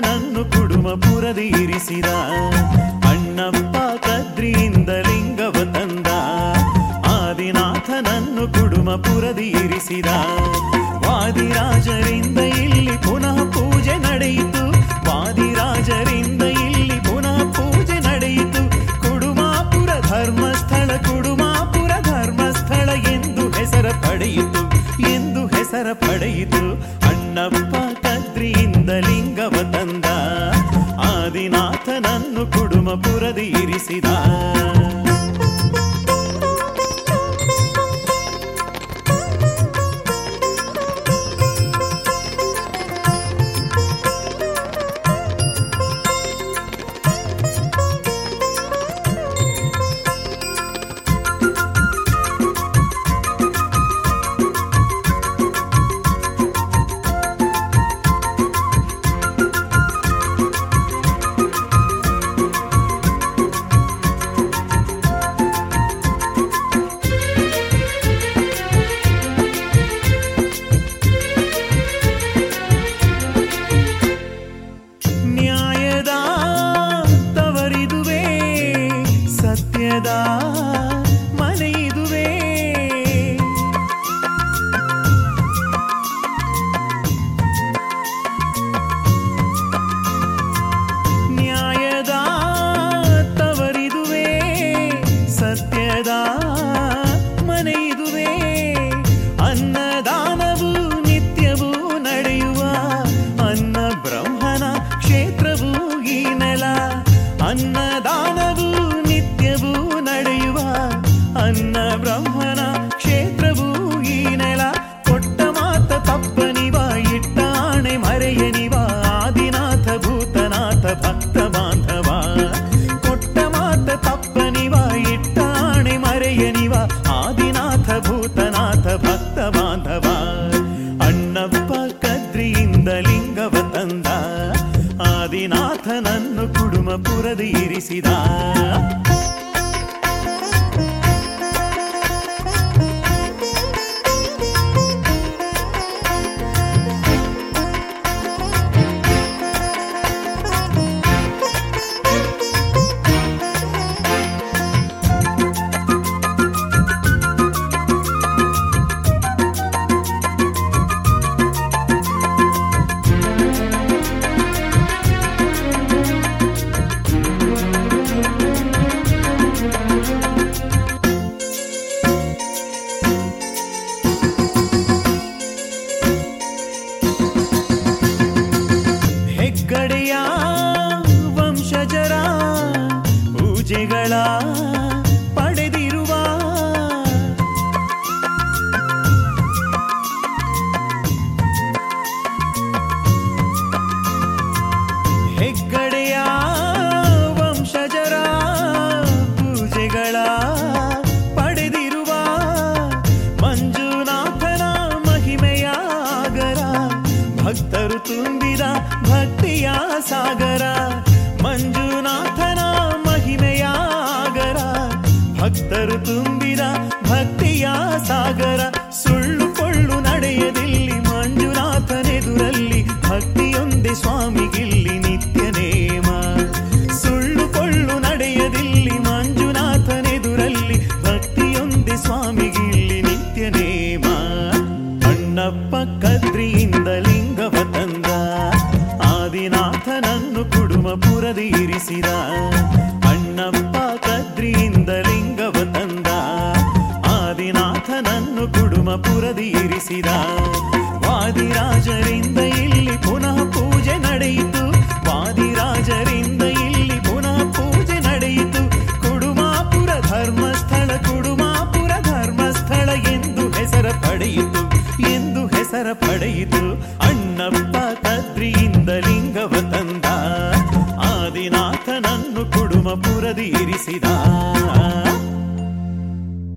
ಆದಿನಾಥನನ್ನು ಕುಡುಮಪುರದಿ ಇರಿಸಿದ ಅಣ್ಣಪ್ಪ ಕದ್ರಿಯಿಂದ ಲಿಂಗವ ತಂದ ಆದಿನಾಥನನ್ನು ಕುಡುಮಪುರದಿ ಇರಿಸಿದ ವಾದಿರಾಜರಿಂದ ಇಲ್ಲಿ ಪುನಃ ಪೂಜೆ ನಡೆಯಿತು ವಾದಿರಾಜರಿಂದ ಇಲ್ಲಿ ಪುನಃ ಪೂಜೆ ನಡೆಯಿತು ಕುಡುಮಾಪುರ ಧರ್ಮಸ್ಥಳ ಕುಡುಮಾಪುರ ಧರ್ಮಸ್ಥಳ ಎಂದು ಹೆಸರ ಪಡೆಯಿತು ಎಂದು ಹೆಸರ ಪಡೆಯಿತು ಅಣ್ಣಪ್ಪ ಕದ್ರಿಯಿಂದ ಲಿಂಗವ ತಂದ ಆದಿನಾಥನನ್ನು ಕುಡುಮಪುರದಿ ಇರಿಸಿದ ನ್ಯಾಯದ ತವರಿದುವೆ ಸತ್ಯದ ಮನೆಯಿದುವೆ ನ್ಯಾಯದ ತವರಿದುವೆ ಸತ್ಯದ ಮನೆಯಿದುವೆ ಅನ್ನದಾನವು ನಿತ್ಯವೂ ನಡೆಯುವ ಅನ್ನ ಬ್ರಹ್ಮನ ಕ್ಷೇತ್ರವೂ ಈ ನೆಲ ಅನ್ನದಾನವು ನಿತ್ಯವೂ ನಡೆಯುವ ಅನ್ನ ಬ್ರಹ್ಮನ ಕ್ಷೇತ್ರವೂ ಈ ನೆಲ ಕೊಟ್ಟ ಮಾತ ತಪ್ಪನಿವ ಇಟ್ಟಾಣೆ ಮರೆಯನಿವ ಆದಿನಾಥ ಭೂತನಾಥ ಭಕ್ತ ಬಾಂಧವ ಕೊಟ್ಟ ಮಾತ ತಪ್ಪನಿವ ಇಟ್ಟಾಣೆ ಮರೆಯನಿವ ಆದಿನಾಥ ಭೂತನಾಥ ಭಕ್ತ ಬಾಂಧವ ಅಣ್ಣಪ್ಪ ಕದ್ರಿಯಿಂದ ಲಿಂಗವ ತಂದ ಆದಿನಾಥನನ್ನು ಕುಡುಮಪುರದಿ ಇರಿಸಿದ ಹೆಗ್ಗಡೆಯ ವಂಶಜರ ಪೂಜೆಗಳ ಪಡೆದಿರುವ ಹೆಗ್ಗಡೆಯ ವಂಶಜರ ಪೂಜೆಗಳ ಪಡೆದಿರುವ ಮಂಜುನಾಥನ ಮಹಿಮೆಯ ಆಗರ ಭಕ್ತರು ತುಂಬಿದ ಭಕ್ತಿಯ ಸಾಗರ ಮಂಜುನಾಥನ ಮಹಿಮೆಯ ಆಗರ ಭಕ್ತರು ತುಂಬಿದ ಭಕ್ತಿಯ ಸಾಗರ ಸುಳ್ಳು ಕೊಳ್ಳು ನಡೆಯದಿಲ್ಲಿ ಮಂಜುನಾಥನೆದುರಲ್ಲಿ ಭಕ್ತಿಯೊಂದೇ ಸ್ವಾಮಿಗಿಲ್ಲಿ ನಿತ್ಯ ನೇಮ ಸುಳ್ಳು ಕೊಳ್ಳು ನಡೆಯದಿಲ್ಲಿ ಮಂಜುನಾಥನೆದುರಲ್ಲಿ ಭಕ್ತಿಯೊಂದೇ ಸ್ವಾಮಿಗಿಲ್ಲಿ ನಿತ್ಯ ನೇಮ ಅಣ್ಣಪ್ಪ ಕದ್ರಿಯಿಂದ ಲಿಂಗವ ತಂದ ಆದಿನಾಥನನ್ನು ಕುಡುಮಪುರದಿ ಇರಿಸಿದ ಅಣ್ಣಪ್ಪ ಕದ್ರಿಯಿಂದ ಲಿಂಗವ ತಂದ ಆದಿನಾಥನನ್ನು ಕುಡುಮಪುರದಿ ಇರಿಸಿದ ವಾದಿರಾಜರಿಂದ ಇಲ್ಲಿ ಪುನಃ ಪೂಜೆ ನಡೆಯಿತು ವಾದಿರಾಜರಿಂದ ಇಲ್ಲಿ ಪುನಃ ಪೂಜೆ ನಡೆಯಿತು ಕುಡುಮಾಪುರ ಧರ್ಮಸ್ಥಳ ಕುಡುಮಾಪುರ ಧರ್ಮಸ್ಥಳ ಎಂದು ಹೆಸರ ಪಡೆಯಿತು ಎಂದು ಹೆಸರ ಪಡೆಯಿತು ಅಣ್ಣಪ್ಪ ಕದ್ರಿಯಿಂದ ಲಿಂಗವ ತಂದ ಆದಿನಾಥನನ್ನು ಕುಡುಮಪುರದಿ ಇರಿಸಿದ